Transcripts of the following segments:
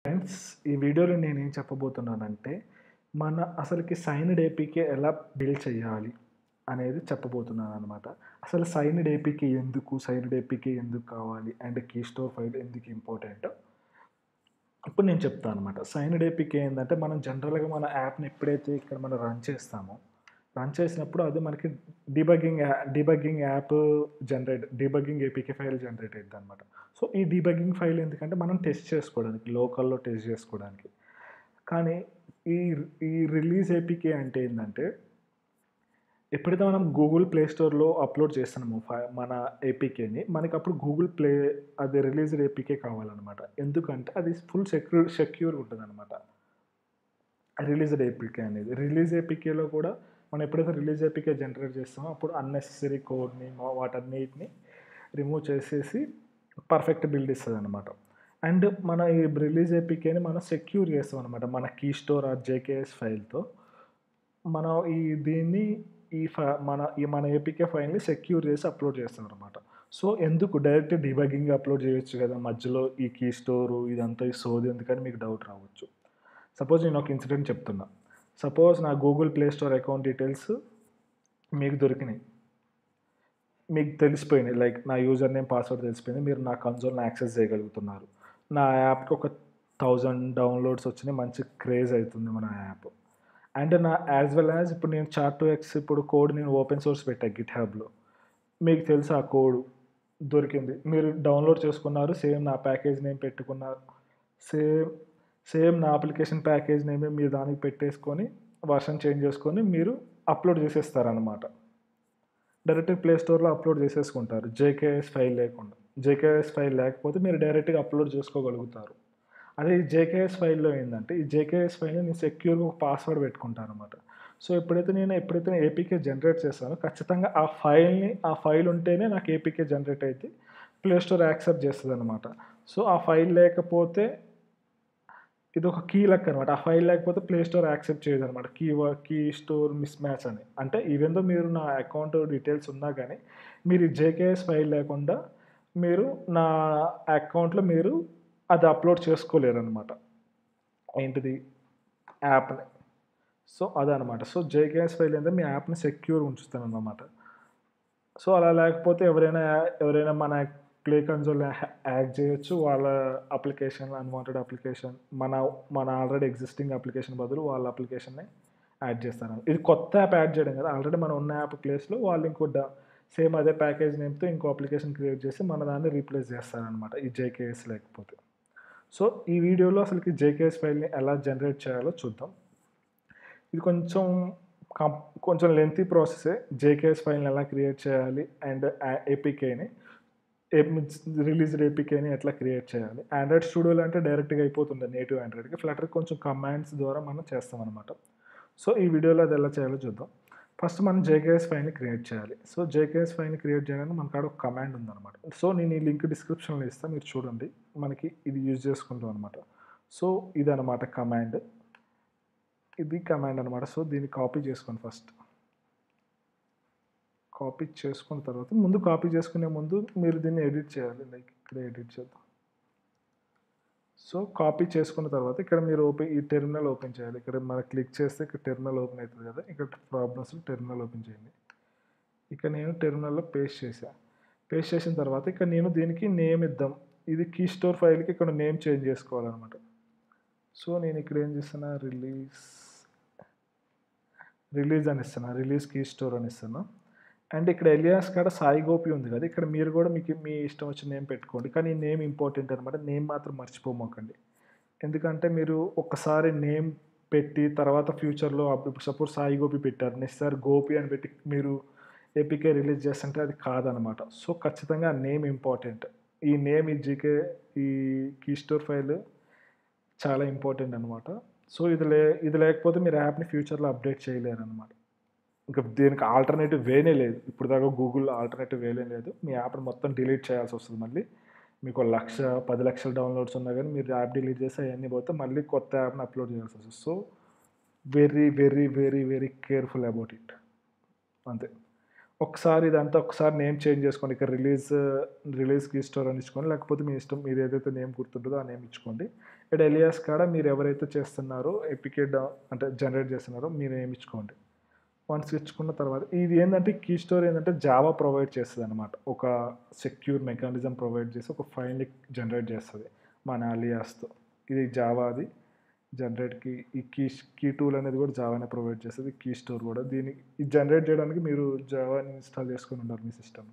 friends ఈ వీడియోలో నేను ఏం చెప్పబోతున్నానంటే మన అసలుకి సైన్డ్ ఏపీకే ఎలా బిల్డ్ చేయాలి అనేది చెప్పబోతున్నాను అనమాట అసలు సైన్డ్ ఏపీకే ఎందుకు సైన్డ్ ఏపీకే ఎందుకు కావాలి అండ్ కీ స్టోర్ ఫైల్ ఎందుకు ఇంపార్టెంట్ ఇప్పుడు నేను చెప్తాను అనమాట సైన్డ్ ఏపీకే ఏంటంటే మనం జనరల్గా మన యాప్ని ఎప్పుడైతే ఇక్కడ మనం రన్ చేస్తామో రన్ చేసినప్పుడు అది మనకి debugging debugging app generate debugging APK file generate అవుతుంది అనమాట సో ఈ డిబగ్గింగ్ ఫైల్ ఎందుకంటే మనం టెస్ట్ చేసుకోవడానికి లోకల్లో టెస్ట్ చేసుకోవడానికి కానీ ఈ ఈ రిలీజ్ ఏపీకే అంటే ఏంటంటే ఎప్పుడైతే మనం గూగుల్ ప్లే స్టోర్లో అప్లోడ్ చేస్తున్నామో ఫై మన ఏపీకేని మనకి అప్పుడు గూగుల్ ప్లే అది రిలీజ్డ్ ఏపీకే కావాలన్నమాట ఎందుకంటే అది ఫుల్ సెక్యూర్ సెక్యూర్ ఉంటుంది అనమాట రిలీజ్డ్ ఏపీకే అనేది రిలీజ్ ఏపీకేలో కూడా మనం ఎప్పుడైతే రిలీజ్ ఏపీకే జనరేట్ చేస్తామో అప్పుడు అన్నెసెసరీ కోడ్ని వాటన్నిటిని రిమూవ్ చేసేసి పర్ఫెక్ట్ బిల్డ్ ఇస్తుంది అనమాట అండ్ మన ఈ రిలీజ్ ఏపీకేని మనం సెక్యూర్ చేస్తాం అనమాట మన కీ స్టోర్ ఆ జేకేఎస్ ఫైల్తో మనం ఈ దీన్ని ఈ ఫ మన ఈ మన ఏపీకే ఫైల్ని సెక్యూర్ చేసి అప్లోడ్ చేస్తాం అనమాట సో ఎందుకు డైరెక్ట్ డిబగింగ్ అప్లోడ్ చేయొచ్చు కదా మధ్యలో ఈ కీ స్టోరు ఇదంతా ఈ సోది ఎందుకని మీకు డౌట్ రావచ్చు సపోజ్ నేను ఒక ఇన్సిడెంట్ చెప్తున్నా సపోజ్ నా Google play store account details మీకు దొరికినాయి మీకు తెలిసిపోయినాయి లైక్ నా యూజర్ నేమ్ పాస్వర్డ్ తెలిసిపోయింది మీరు నా కన్సోల్ని యాక్సెస్ చేయగలుగుతున్నారు నా యాప్కి ఒక థౌజండ్ డౌన్లోడ్స్ వచ్చినాయి మంచి క్రేజ్ అవుతుంది మన యాప్ అండ్ నా యాజ్ వెల్ యాజ్ ఇప్పుడు నేను చార్ట్ టు ఎక్స్ ఇప్పుడు కోడ్ నేను ఓపెన్ సోర్స్ పెట్టా గిట్ హ్యాబ్లో మీకు తెలుసు ఆ కోడ్ దొరికింది మీరు డౌన్లోడ్ చేసుకున్నారు సేమ్ నా ప్యాకేజ్ నేమ్ పెట్టుకున్నారు సేమ్ సేమ్ నా అప్లికేషన్ ప్యాకేజ్ నేమే మీరు దానికి పెట్టేసుకొని వర్షన్ చేంజ్ చేసుకొని మీరు అప్లోడ్ చేసేస్తారనమాట డైరెక్ట్ ప్లే స్టోర్లో అప్లోడ్ చేసేసుకుంటారు జేకేఎస్ ఫైల్ లేకుండా జేకేఎస్ ఫైల్ లేకపోతే మీరు డైరెక్ట్గా అప్లోడ్ చేసుకోగలుగుతారు అదే ఈ జేకేఎస్ ఫైల్లో ఏంటంటే ఈ జేకేఎస్ ఫైల్ని నేను సెక్యూర్గా ఒక పాస్వర్డ్ పెట్టుకుంటాను అనమాట సో ఎప్పుడైతే నేను ఎప్పుడైతే ఏపీకే జనరేట్ చేస్తానో ఖచ్చితంగా ఆ ఫైల్ని ఆ ఫైల్ ఉంటేనే నాకు ఏపీకే జనరేట్ అయితే ప్లే స్టోర్ యాక్సెప్ట్ చేస్తుంది అనమాట సో ఆ ఫైల్ లేకపోతే ఇది ఒక కీ లెక్క అనమాట ఆ ఫైల్ లేకపోతే ప్లే స్టోర్ యాక్సెప్ట్ చేయదు అనమాట key key store mismatch అని అంటే ఈవెన్ మీరు నా అకౌంట్ డీటెయిల్స్ ఉన్నా కానీ మీరు జేకేఎస్ ఫైల్ లేకుండా మీరు నా అకౌంట్లో మీరు అది అప్లోడ్ చేసుకోలేరు అనమాట ఏంటిది యాప్ని సో అదనమాట సో జేకేఎస్ ఫైల్ ఏంటంటే మీ యాప్ని సెక్యూర్ ఉంచుతాను అన్నమాట సో అలా లేకపోతే ఎవరైనా ఎవరైనా మన ప్లే కన్సోల్ యాడ్ చేయొచ్చు వాళ్ళ అప్లికేషన్ అన్వాంటెడ్ అప్లికేషన్ మన మన ఆల్రెడీ ఎగ్జిస్టింగ్ అప్లికేషన్ బదులు వాళ్ళ అప్లికేషన్ని యాడ్ చేస్తారు ఇది కొత్త యాప్ యాడ్ చేయడం కదా ఆల్రెడీ మన ఉన్న యాప్ ప్లేస్లో వాళ్ళు ఇంకో సేమ్ అదే ప్యాకేజ్ నేమ్తో ఇంకో అప్లికేషన్ క్రియేట్ చేసి మన దాన్ని రీప్లేస్ చేస్తారనమాట ఈ జేకేఎస్ లేకపోతే సో ఈ వీడియోలో అసలుకి జేకేఎస్ ఫైల్ని ఎలా జనరేట్ చేయాలో చూద్దాం ఇది కొంచెం కం కొంచెం లెంతీ ప్రాసెసే జేకేఎస్ ఫైల్ని ఎలా క్రియేట్ చేయాలి అండ్ ఏపీకేని రిలీజ్డ్ ఏపీకేని ఎట్లా క్రియేట్ చేయాలి ఆండ్రాయిడ్ స్టూడియోలో అంటే డైరెక్ట్గా అయిపోతుంది నేటివ్ ఆండ్రాయిడ్కి ఫ్లటర్ కొంచెం కమాండ్స్ ద్వారా మనం చేస్తాం అనమాట సో ఈ వీడియోలో అది ఎలా చేయాలో చూద్దాం ఫస్ట్ మనం జేకేఎస్ ఫైల్ని క్రియేట్ చేయాలి సో జేకేఎస్ ఫైల్ని క్రియేట్ చేయడానికి మనకు కాడ ఒక కమాండ్ ఉందన్నమాట సో నేను ఈ లింక్ డిస్క్రిప్షన్లో ఇస్తాను మీరు చూడండి మనకి ఇది యూజ్ చేసుకుంటాం అనమాట సో ఇది అనమాట కమాండ్ ఇది కమాండ్ అనమాట సో దీన్ని కాపీ చేసుకోండి ఫస్ట్ కాపీ చేసుకున్న తర్వాత ముందు కాపీ చేసుకునే ముందు మీరు దీన్ని ఎడిట్ చేయాలి లైక్ ఇక్కడ ఎడిట్ చేద్దాం సో కాపీ చేసుకున్న తర్వాత ఇక్కడ మీరు ఓపెన్ ఈ టెర్మినల్ ఓపెన్ చేయాలి ఇక్కడ మనం క్లిక్ చేస్తే ఇక్కడ టెర్మినల్ ఓపెన్ అవుతుంది కదా ఇక్కడ ప్రాబ్లమ్స్ టెర్మినల్ ఓపెన్ చేయండి ఇక్కడ నేను టెర్మినల్లో పేస్ట్ చేశాను పేస్ట్ చేసిన తర్వాత ఇక్కడ నేను దీనికి నేమ్ ఇద్దాం ఇది కీ స్టోర్ ఫైల్కి ఇక్కడ నేమ్ చేంజ్ చేసుకోవాలన్నమాట సో నేను ఇక్కడ ఏం చేస్తున్నా రిలీజ్ రిలీజ్ అని ఇస్తున్నా రిలీజ్ కీ స్టోర్ అని ఇస్తున్నా అండ్ ఇక్కడ ఎలియాస్ కాడ సాయి గోపి ఉంది కదా ఇక్కడ మీరు కూడా మీకు మీ ఇష్టం వచ్చిన నేమ్ పెట్టుకోండి కానీ నేమ్ ఇంపార్టెంట్ అనమాట నేమ్ మాత్రం మర్చిపోమోకండి ఎందుకంటే మీరు ఒకసారి నేమ్ పెట్టి తర్వాత ఫ్యూచర్లో ఇప్పుడు సపోజ్ సాయి గోపి పెట్టారు నెక్స్ట్ సారి గోపి అని పెట్టి మీరు ఏపీకే రిలీజ్ చేస్తుంటే అది కాదనమాట సో ఖచ్చితంగా నేమ్ ఇంపార్టెంట్ ఈ నేమ్ ఈ జీకే ఈ కీ స్టోర్ ఫైల్ చాలా ఇంపార్టెంట్ అనమాట సో ఇది లే ఇది లేకపోతే మీరు యాప్ని ఫ్యూచర్లో అప్డేట్ చేయలేరు అనమాట ఇంకా దీనికి ఆల్టర్నేటివ్ వేనే లేదు ఇప్పుడు దాకా గూగుల్ ఆల్టర్నేటివ్ వేలే లేదు మీ యాప్ని మొత్తం డిలీట్ చేయాల్సి వస్తుంది మళ్ళీ మీకు లక్ష పది లక్షల డౌన్లోడ్స్ ఉన్నా కానీ మీరు యాప్ డిలీట్ చేస్తే అవన్నీ పోతే మళ్ళీ కొత్త యాప్ని అప్లోడ్ చేయాల్సి వస్తుంది so very very very very careful about it అంతే ఒకసారి ఇదంతా ఒకసారి నేమ్ చేంజ్ చేసుకోండి ఇక్కడ రిలీజ్ రిలీజ్ కీ స్టోర్ అని ఇచ్చుకోండి లేకపోతే మీ ఇష్టం మీరు ఏదైతే నేమ్ గుర్తుంటుందో ఆ నేమ్ ఇచ్చుకోండి ఇక్కడ ఎలియాస్ కాడ మీరు ఎవరైతే చేస్తున్నారో ఎపికేట్ అంటే జనరేట్ చేస్తున్నారో మీరు నేమ్ ఇచ్చుకోండి వన్స్ ఇచ్చుకున్న తర్వాత ఇది ఏంటంటే కీ స్టోర్ ఏంటంటే జావా ప్రొవైడ్ చేస్తుంది అనమాట ఒక సెక్యూర్ మెకానిజం ప్రొవైడ్ చేసి ఒక ఫైల్ని జనరేట్ చేస్తుంది మన అలియాస్తో ఇది జావాది జనరేట్కి ఈ కీ కీ టూల్ అనేది కూడా జావానే ప్రొవైడ్ చేస్తుంది కీ స్టోర్ కూడా దీన్ని ఇది జనరేట్ చేయడానికి మీరు జావాని ఇన్స్టాల్ చేసుకుని ఉండాలి మీ సిస్టంలో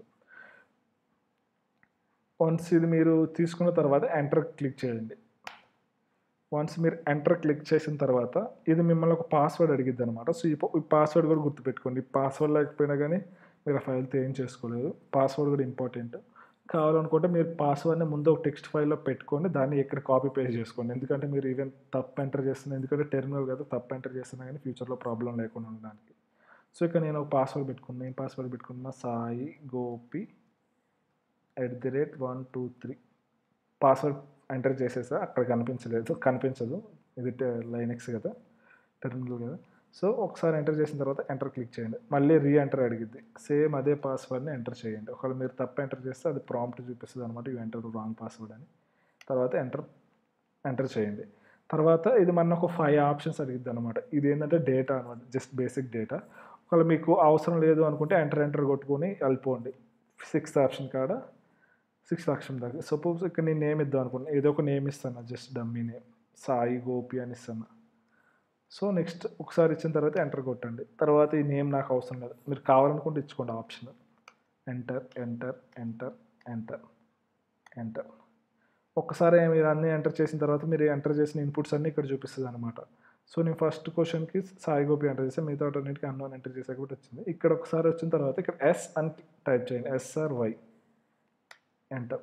వన్స్ ఇది మీరు తీసుకున్న తర్వాత ఎంటర్ క్లిక్ చేయండి వన్స్ మీరు ఎంటర్ క్లిక్ చేసిన తర్వాత ఇది మిమ్మల్ని ఒక పాస్వర్డ్ అడిగిద్ది అనమాట సో ఈ పాస్వర్డ్ కూడా గుర్తుపెట్టుకోండి పాస్వర్డ్ లేకపోయినా కానీ మీరు ఆ ఫైల్తో ఏం చేసుకోలేదు పాస్వర్డ్ కూడా ఇంపార్టెంట్ కావాలనుకుంటే మీరు పాస్వర్డ్ని ముందు ఒక టెక్స్ట్ ఫైల్లో పెట్టుకొని దాన్ని ఎక్కడ కాపీ పేస్ట్ చేసుకోండి ఎందుకంటే మీరు ఈవెన్ తప్పు ఎంటర్ చేస్తున్నా ఎందుకంటే టెర్మినల్ కదా తప్పు ఎంటర్ చేస్తున్నా కానీ ఫ్యూచర్లో ప్రాబ్లం లేకుండా ఉండడానికి సో ఇక్కడ నేను ఒక పాస్వర్డ్ పెట్టుకున్నాను ఏం పాస్వర్డ్ పెట్టుకున్నా Sai Gopi at the rate one two three password enter చేసేసా అక్కడ కనిపించలేదు కనిపించదు ఇది లైనెక్స్ కదా టెర్మినల్ కదా సో ఒకసారి ఎంటర్ చేసిన తర్వాత ఎంటర్ క్లిక్ చేయండి మళ్ళీ రీ ఎంటర్ అడిగిద్ది సేమ్ అదే పాస్వర్డ్ని ఎంటర్ చేయండి ఒకవేళ మీరు తప్పు ఎంటర్ చేస్తే అది ప్రాంప్ట్ చూపిస్తుంది అనమాట యూ ఎంటర్ రాంగ్ పాస్వర్డ్ అని తర్వాత ఎంటర్ ఎంటర్ చేయండి తర్వాత ఇది మన ఒక ఫైవ్ ఆప్షన్స్ అడిగిద్ది అనమాట ఇది ఏంటంటే డేటా అనమాట జస్ట్ బేసిక్ డేటా ఒకవేళ మీకు అవసరం లేదు అనుకుంటే ఎంటర్ ఎంటర్ కొట్టుకొని వెళ్ళిపోండి సిక్స్త్ ఆప్షన్ కాడ సిక్స్త్ ఆప్షన్ దాకా సపోజ్ ఇక్కడ నేను నేమ్ ఇద్దాం అనుకున్నా ఏదో ఒక నేమ్ ఇస్తాను just dummy name Sai Gopi అని ఇస్తాను సో నెక్స్ట్ ఒకసారి ఇచ్చిన తర్వాత ఎంటర్ కొట్టండి తర్వాత ఈ నేమ్ నాకు అవసరం లేదు మీరు కావాలనుకుంటే ఇచ్చుకోండి option enter enter enter enter enter ఒక్కసారి మీరు అన్నీ ఎంటర్ చేసిన తర్వాత మీరు ఎంటర్ చేసిన ఇన్పుట్స్ అన్నీ ఇక్కడ చూపిస్తుంది అనమాట సో నేను ఫస్ట్ క్వశ్చన్కి సాయి గోపి ఎంటర్ చేస్తే మిగతా అన్నిటికీ అన్నోన్ ఎంటర్ చేసాక కూడా వచ్చింది ఇక్కడ ఒకసారి వచ్చిన తర్వాత ఇక్కడ ఎస్ అని టైప్ చేయండి ఎస్ఆర్ వై ఎంటర్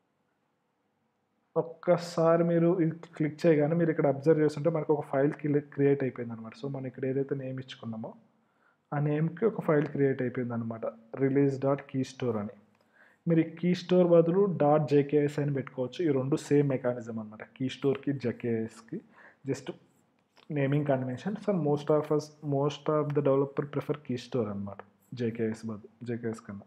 ఒక్కసారి మీరు ఇది క్లిక్ చేయగానే మీరు ఇక్కడ అబ్జర్వ్ చేస్తుంటే మనకు ఒక ఫైల్ క్రియేట్ అయిపోయింది అనమాట సో మనం ఇక్కడ ఏదైతే నేమ్ ఇచ్చుకున్నామో ఆ నేమ్కి ఒక ఫైల్ క్రియేట్ అయిపోయింది అనమాట రిలీజ్ డాట్ కీ స్టోర్ అని మీరు ఈ కీ స్టోర్ బదులు డాట్ జేకేఎస్ అని పెట్టుకోవచ్చు ఈ రెండు సేమ్ మెకానిజం అనమాట కీ స్టోర్కి జేకేఎస్కి just naming convention so most of us most of the developer prefer key store అనమాట జేకేఎస్ బదులు జేకేఎస్ కన్నా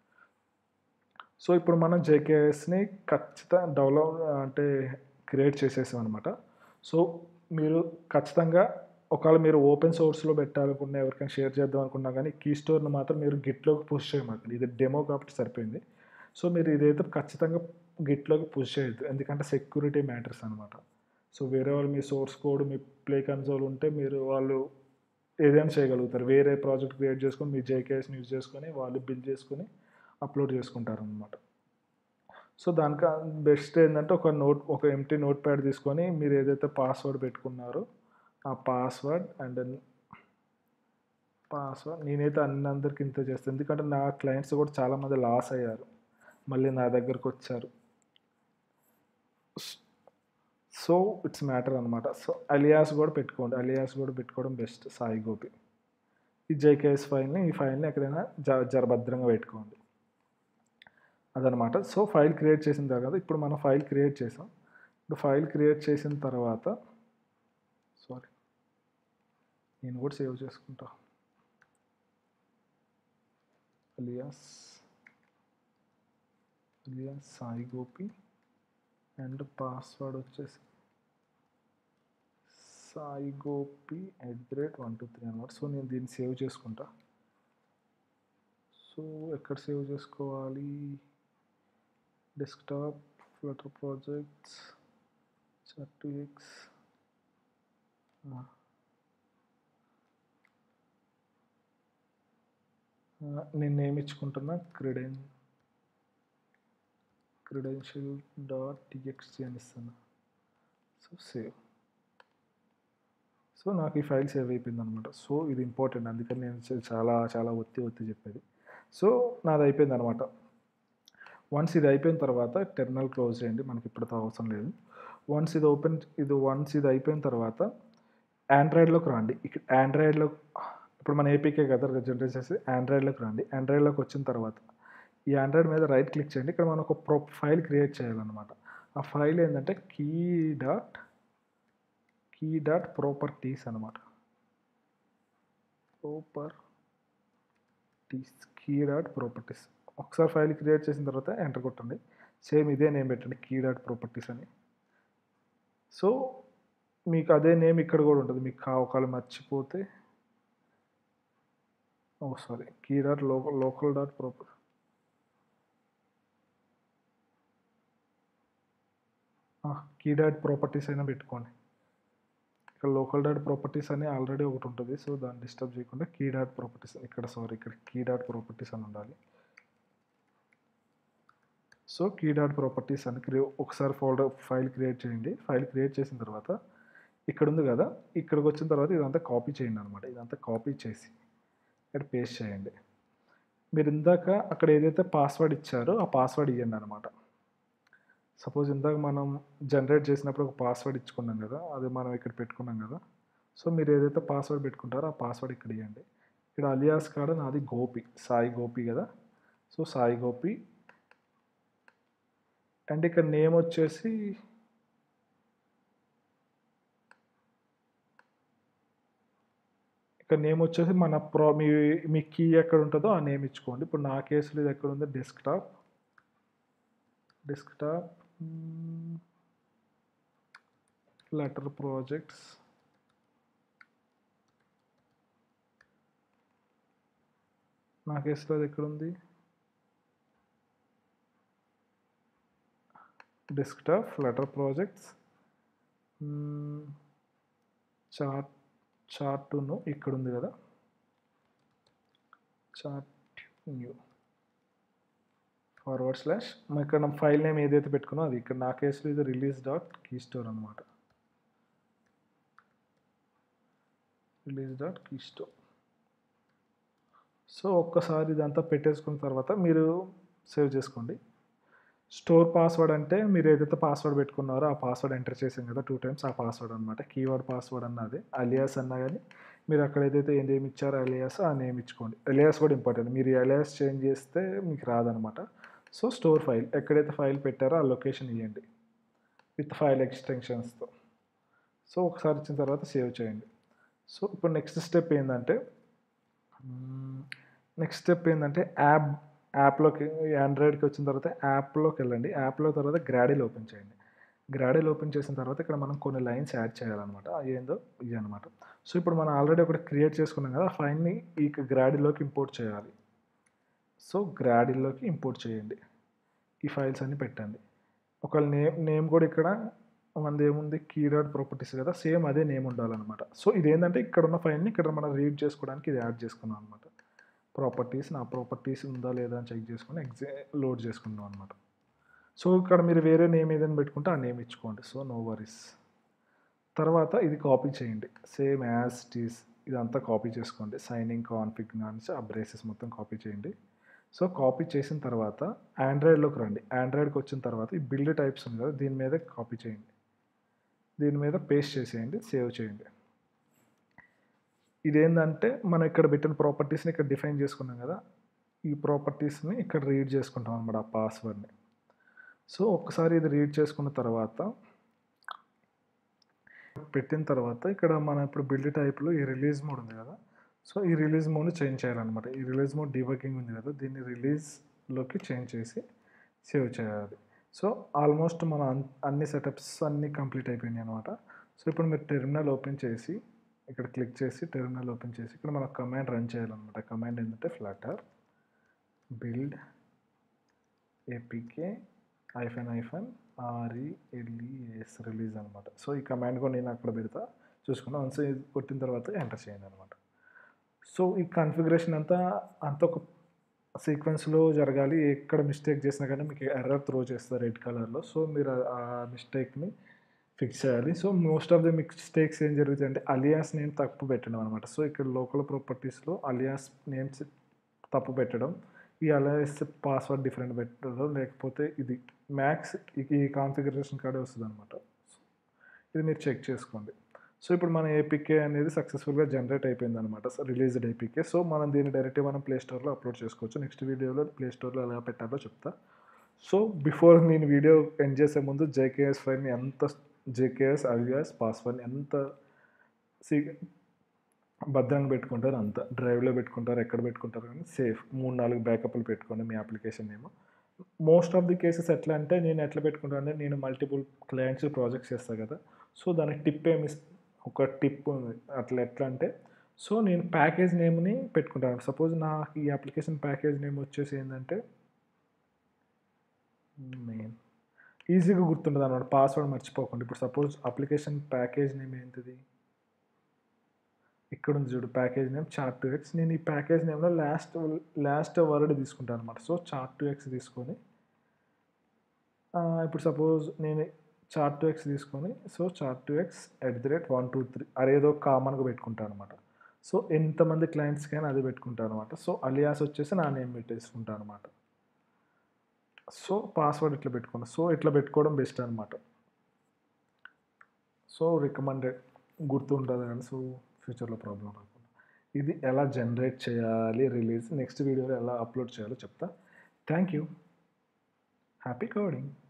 సో ఇప్పుడు మనం జేకేఎస్ని ఖచ్చితంగా డెవలప్ అంటే క్రియేట్ చేసేసాం అనమాట సో మీరు ఖచ్చితంగా ఒకవేళ మీరు ఓపెన్ సోర్స్లో పెట్టాలనుకున్నా ఎవరికైనా షేర్ చేద్దాం అనుకున్నా కానీ కీ స్టోర్ని మాత్రం మీరు గిట్లోకి పుష్ చేయమాకండి ఇది డెమో కాబట్టి సరిపోయింది సో మీరు ఇదైతే ఖచ్చితంగా గిట్లోకి పుష్ చేయొద్దు ఎందుకంటే సెక్యూరిటీ మ్యాటర్స్ అనమాట సో వేరే వాళ్ళు మీ సోర్స్ కోడ్ మీ ప్లే కన్సోల్ ఉంటే మీరు వాళ్ళు ఏదైనా చేయగలుగుతారు వేరే ప్రాజెక్ట్ క్రియేట్ చేసుకొని మీ జేకేఎస్ని యూజ్ చేసుకొని వాళ్ళు బిల్డ్ చేసుకొని అప్లోడ్ చేసుకుంటారు అనమాట సో దానికి బెస్ట్ ఏంటంటే ఒక నోట్ ఒక ఎంటీ నోట్ ప్యాడ్ తీసుకొని మీరు ఏదైతే పాస్వర్డ్ పెట్టుకున్నారో ఆ పాస్వర్డ్ అండ్ పాస్వర్డ్ నేనైతే అన్ని అందరికి ఇంత చేస్తాను ఎందుకంటే నా క్లయింట్స్ కూడా చాలామంది లాస్ అయ్యారు మళ్ళీ నా దగ్గరకు వచ్చారు సో ఇట్స్ మ్యాటర్ అనమాట సో అలియాస్ కూడా పెట్టుకోండి అలియాస్ కూడా పెట్టుకోవడం బెస్ట్ సాయి గోపి ఈ జేకేఎస్ ఫైల్ని ఈ ఫైల్ని ఎక్కడైనా జ జరభద్రంగా పెట్టుకోండి అదనమాట సో ఫైల్ క్రియేట్ చేసిన తర్వాత ఇప్పుడు మనం ఫైల్ క్రియేట్ చేసాం ఇప్పుడు ఫైల్ క్రియేట్ చేసిన తర్వాత సారీ నేను కూడా సేవ్ చేసుకుంటా alias alias Sai Gopi and password వచ్చేసి Sai Gopi at the rate one two three అనమాట సో నేను దీన్ని సేవ్ చేసుకుంటా సో ఎక్కడ సేవ్ చేసుకోవాలి desktop Flutter projects chat X నేను నేమ్ ఇచ్చుకుంటున్నా క్రిడెన్ క్రిడెన్షియల్ డాట్ టిఎక్స్టీ అని ఇస్తాను సో సేవ్ సో నాకు ఈ ఫైల్ సేవ్ అయిపోయింది అనమాట సో ఇది ఇంపార్టెంట్ అందుకని నేను చాలా చాలా ఒత్తి ఒత్తి చెప్పేది సో నాది అయిపోయింది అనమాట వన్స్ ఇది అయిపోయిన తర్వాత టెర్మినల్ క్లోజ్ చేయండి మనకి ఇప్పటితో అవసరం లేదు వన్స్ ఇది ఓపెన్ ఇది వన్స్ ఇది అయిపోయిన తర్వాత ఆండ్రాయిడ్లోకి రండి ఇక్కడ ఆండ్రాయిడ్లో ఇప్పుడు మన ఏపీకే కదా జనరేట్ చేసి ఆండ్రాయిడ్లోకి రండి ఆండ్రాయిడ్లోకి వచ్చిన తర్వాత ఈ ఆండ్రాయిడ్ మీద రైట్ క్లిక్ చేయండి ఇక్కడ మనం ఒక ప్రో ఫైల్ క్రియేట్ చేయాలన్నమాట ఆ ఫైల్ ఏంటంటే key dot key dot properties అనమాట properties key dot properties ఒకసారి ఫైల్ క్రియేట్ చేసిన తర్వాత ఎంటర్ కొట్టండి సేమ్ ఇదే నేమ్ పెట్టండి కీ డాట్ ప్రాపర్టీస్ అని సో మీకు అదే నేమ్ ఇక్కడ కూడా ఉంటుంది మీకు కా ఒకవేళ మర్చిపోతే oh sorry key dot local local dot proper key dot properties అయినా పెట్టుకోండి ఇక్కడ లోకల్ డాట్ ప్రాపర్టీస్ అని ఆల్రెడీ ఒకటి ఉంటుంది సో దాన్ని డిస్టర్బ్ చేయకుండా కీ డాట్ ప్రాపర్టీస్ ఇక్కడ సారీ ఇక్కడ కీ డాట్ ప్రాపర్టీస్ అని ఉండాలి సో కీ డాట్ ప్రాపర్టీస్ అని క్రియే ఒకసారి ఫోల్డర్ ఫైల్ క్రియేట్ చేయండి ఫైల్ క్రియేట్ చేసిన తర్వాత ఇక్కడ ఉంది కదా ఇక్కడికి వచ్చిన తర్వాత ఇదంతా కాపీ చేయండి అనమాట ఇదంతా కాపీ చేసి ఇక్కడ పేస్ట్ చేయండి మీరు ఇందాక అక్కడ ఏదైతే పాస్వర్డ్ ఇచ్చారో ఆ పాస్వర్డ్ ఇవ్వండి అనమాట సపోజ్ ఇందాక మనం జనరేట్ చేసినప్పుడు ఒక పాస్వర్డ్ ఇచ్చుకున్నాం కదా అది మనం ఇక్కడ పెట్టుకున్నాం కదా సో మీరు ఏదైతే పాస్వర్డ్ పెట్టుకుంటారో ఆ పాస్వర్డ్ ఇక్కడ ఇవ్వండి ఇక్కడ అలియాస్ కాడ నాది గోపి సాయి గోపి కదా సో సాయి గోపి అండ్ ఇక్కడ నేమ్ వచ్చేసి ఇక్కడ నేమ్ వచ్చేసి మన ప్రో మీ మీ కీ ఎక్కడ ఉంటుందో ఆ నేమ్ ఇచ్చుకోండి ఇప్పుడు నా కేసులో ఇది ఎక్కడ ఉందో డెస్క్టాప్ డెస్క్టాప్ లెటర్ ప్రాజెక్ట్స్ నా కేసులో అది ఎక్కడ ఉంది డెస్క్టాప్ లెటర్ ప్రాజెక్ట్స్ చార్ట్ చార్టును ఇక్కడ ఉంది కదా చార్ట్ న్యూ ఫార్వర్డ్ స్లాష్ ఇక్కడ ఫైల్ నేమ్ ఏదైతే పెట్టుకున్నా అది ఇక్కడ నా కేసులో ఇది రిలీజ్ డాట్ కీ స్టోర్ అనమాట release dot key store so ఒక్కసారి ఇదంతా పెట్టేసుకున్న తర్వాత మీరు సేవ్ చేసుకోండి స్టోర్ పాస్వర్డ్ అంటే మీరు ఏదైతే పాస్వర్డ్ పెట్టుకున్నారో ఆ పాస్వర్డ్ ఎంటర్ చేసాం కదా టూ టైమ్స్ ఆ పాస్వర్డ్ అనమాట కీవర్డ్ పాస్వర్డ్ అన్నది అలియాస్ అన్నా కానీ మీరు అక్కడ ఏదైతే ఏ నేమ్ ఇచ్చారో అలియాస్ ఆ నేమ్ ఇచ్చుకోండి అలియాస్ కూడా ఇంపార్టెంట్ మీరు అలియాస్ చేంజ్ చేస్తే మీకు రాదనమాట సో స్టోర్ ఫైల్ ఎక్కడైతే ఫైల్ పెట్టారో ఆ లొకేషన్ ఇవ్వండి విత్ ఫైల్ ఎక్స్టెన్షన్స్తో సో ఒకసారి ఇచ్చిన తర్వాత సేవ్ చేయండి సో ఇప్పుడు నెక్స్ట్ స్టెప్ ఏంటంటే నెక్స్ట్ స్టెప్ ఏంటంటే యాప్ యాప్లోకి ఆండ్రాయిడ్కి వచ్చిన తర్వాత యాప్లోకి వెళ్ళండి యాప్లో తర్వాత గ్రాడీలు ఓపెన్ చేయండి గ్రాడీలు ఓపెన్ చేసిన తర్వాత ఇక్కడ మనం కొన్ని లైన్స్ యాడ్ చేయాలన్నమాట అది ఏందో ఇది అనమాట సో ఇప్పుడు మనం ఆల్రెడీ ఒకటి క్రియేట్ చేసుకున్నాం కదా ఆ ఫైల్ని ఈ గ్రాడీలోకి ఇంపోర్ట్ చేయాలి సో గ్రాడీలోకి ఇంపోర్ట్ చేయండి ఈ ఫైల్స్ అన్ని పెట్టండి ఒకవేళ నేమ్ నేమ్ కూడా ఇక్కడ మనది ఏముంది కీవర్డ్ ప్రాపర్టీస్ కదా సేమ్ అదే నేమ్ ఉండాలన్నమాట సో ఇదేంటంటే ఇక్కడ ఉన్న ఫైల్ని ఇక్కడ మనం రీడ్ చేసుకోవడానికి ఇది యాడ్ చేసుకున్నాం అనమాట ప్రాపర్టీస్ నా ప్రాపర్టీస్ ఉందా లేదా అని చెక్ చేసుకొని ఎగ్జా లోడ్ చేసుకుందాం అనమాట సో ఇక్కడ మీరు వేరే నేమ్ ఏదైనా పెట్టుకుంటే ఆ నేమ్ ఇచ్చుకోండి సో నో వరీస్ తర్వాత ఇది కాపీ చేయండి సేమ్ యాజ్ టీస్ ఇదంతా కాపీ చేసుకోండి సైనింగ్ కాన్ఫిగ్ నుంచి ఆ బ్రేసెస్ మొత్తం కాపీ చేయండి సో కాపీ చేసిన తర్వాత ఆండ్రాయిడ్లోకి రండి ఆండ్రాయిడ్కి వచ్చిన తర్వాత ఈ బిల్డ్ టైప్స్ ఉంది కదా దీని మీద కాపీ చేయండి దీని మీద పేస్ట్ చేసేయండి సేవ్ చేయండి ఇదేంటంటే మనం ఇక్కడ పెట్టిన ప్రాపర్టీస్ని ఇక్కడ డిఫైన్ చేసుకున్నాం కదా ఈ ప్రాపర్టీస్ని ఇక్కడ రీడ్ చేసుకుంటాం అనమాట ఆ పాస్వర్డ్ని సో ఒకసారి ఇది రీడ్ చేసుకున్న తర్వాత పెట్టిన తర్వాత ఇక్కడ మనం ఇప్పుడు బిల్డ్ టైప్లో ఈ రిలీజ్ మోడ్ ఉంది కదా సో ఈ రిలీజ్ మోడ్ని చేంజ్ చేయాలన్నమాట ఈ రిలీజ్ మోడ్ డిబకింగ్ ఉంది కదా దీన్ని రిలీజ్లోకి చేంజ్ చేసి సేవ్ చేయాలి సో ఆల్మోస్ట్ మన అన్ని సెటప్స్ అన్నీ కంప్లీట్ అయిపోయినాయి అనమాట సో ఇప్పుడు మీరు టెర్మినల్ ఓపెన్ చేసి ఇక్కడ క్లిక్ చేసి టెర్మినల్ ఓపెన్ చేసి ఇక్కడ మనం కమాండ్ రన్ చేయాలన్నమాట కమాండ్ ఏంటంటే Flutter build APK hyphen hyphen R E L E S release అనమాట సో ఈ కమాండ్ కూడా నేను అక్కడ పెడతా చూసుకున్నా వన్స్ ఇది కొట్టిన తర్వాత ఎంటర్ చేయండి అనమాట సో ఈ కన్ఫిగరేషన్ అంతా అంత ఒక సీక్వెన్స్లో జరగాలి ఎక్కడ మిస్టేక్ చేసినా కానీ మీకు ఎర్రర్ త్రో చేస్తారు రెడ్ కలర్లో సో మీరు ఆ మిస్టేక్ని ఫిక్స్ చేయాలి so most of the mistakes ఏం జరుగుతాయి అంటే అలియాస్ నేమ్ తప్పు పెట్టడం అనమాట సో ఇక్కడ లోకల్ ప్రాపర్టీస్లో అలియాస్ నేమ్స్ తప్పు పెట్టడం ఈ అలియాస్ పాస్వర్డ్ డిఫరెంట్ పెట్టడం లేకపోతే ఇది మ్యాక్స్ ఈ కాన్ఫిగరేషన్ కార్డే వస్తుంది అనమాట ఇది మీరు చెక్ చేసుకోండి సో ఇప్పుడు మన ఏపీకే అనేది సక్సెస్ఫుల్గా జనరేట్ అయిపోయింది అనమాట రిలీజ్డ్ ఏపీకే సో మనం దీన్ని డైరెక్ట్గా మనం ప్లే స్టోర్లో అప్లోడ్ చేసుకోవచ్చు నెక్స్ట్ వీడియోలో ప్లే స్టోర్లో ఎలా పెట్టాలో చెప్తా సో బిఫోర్ నేను వీడియో ఎండ్ చేసే ముందు జేకేఎస్ ఫైల్ని ఎంత జేకేఎస్ అలియాస్ పాస్వర్డ్ని ఎంత సీ భద్రంగా పెట్టుకుంటారు అంత డ్రైవ్లో పెట్టుకుంటారు ఎక్కడ పెట్టుకుంటారు కానీ సేఫ్ మూడు నాలుగు బ్యాకప్లు పెట్టుకోండి మీ application name most of the cases ఎట్లా అంటే నేను ఎట్లా పెట్టుకుంటాను అంటే నేను మల్టిపుల్ క్లయింట్స్ ప్రాజెక్ట్స్ చేస్తాను కదా సో దానికి టిప్ ఏమి ఇస్- ఒక టిప్ ఉంది అట్లా ఎట్లా అంటే సో నేను ప్యాకేజ్ నేమ్ని పెట్టుకుంటాను సపోజ్ నాకు ఈ అప్లికేషన్ ప్యాకేజ్ నేమ్ వచ్చేసి ఏంటంటే మెయిన్ ఈజీగా గుర్తుంటుంది అనమాట పాస్వర్డ్ మర్చిపోకుండా ఇప్పుడు సపోజ్ అప్లికేషన్ ప్యాకేజ్ నేమ్ ఏంటిది ఇక్కడ ఉంది చూడు package name chart to X నేను ఈ ప్యాకేజ్ నేమ్లో లాస్ట్ లాస్ట్ వర్డ్ తీసుకుంటాను అనమాట సో చార్ట్ టు ఎక్స్ తీసుకొని ఆ, ఇప్పుడు సపోజ్ నేను చార్ట్ టు ఎక్స్ తీసుకొని so chart to X at the rate one two three అదేదో కామన్గా పెట్టుకుంటాను అనమాట సో ఎంతమంది క్లయింట్స్కైనా అది పెట్టుకుంటాను అనమాట సో అలియాస్ వచ్చేసి నా నేమ్ పెట్టేసుకుంటాను అనమాట సో పాస్వర్డ్ ఇట్లా పెట్టుకున్నా సో ఇట్లా పెట్టుకోవడం బెస్ట్ అనమాట సో రికమెండెడ్ గుర్తుంటుంది కానీ సో ఫ్యూచర్లో ప్రాబ్లం రాకుండా ఇది ఎలా జనరేట్ చేయాలి రిలీజ్ నెక్స్ట్ వీడియోలో ఎలా అప్లోడ్ చేయాలో చెప్తా థ్యాంక్ యూ హ్యాపీ కోడింగ్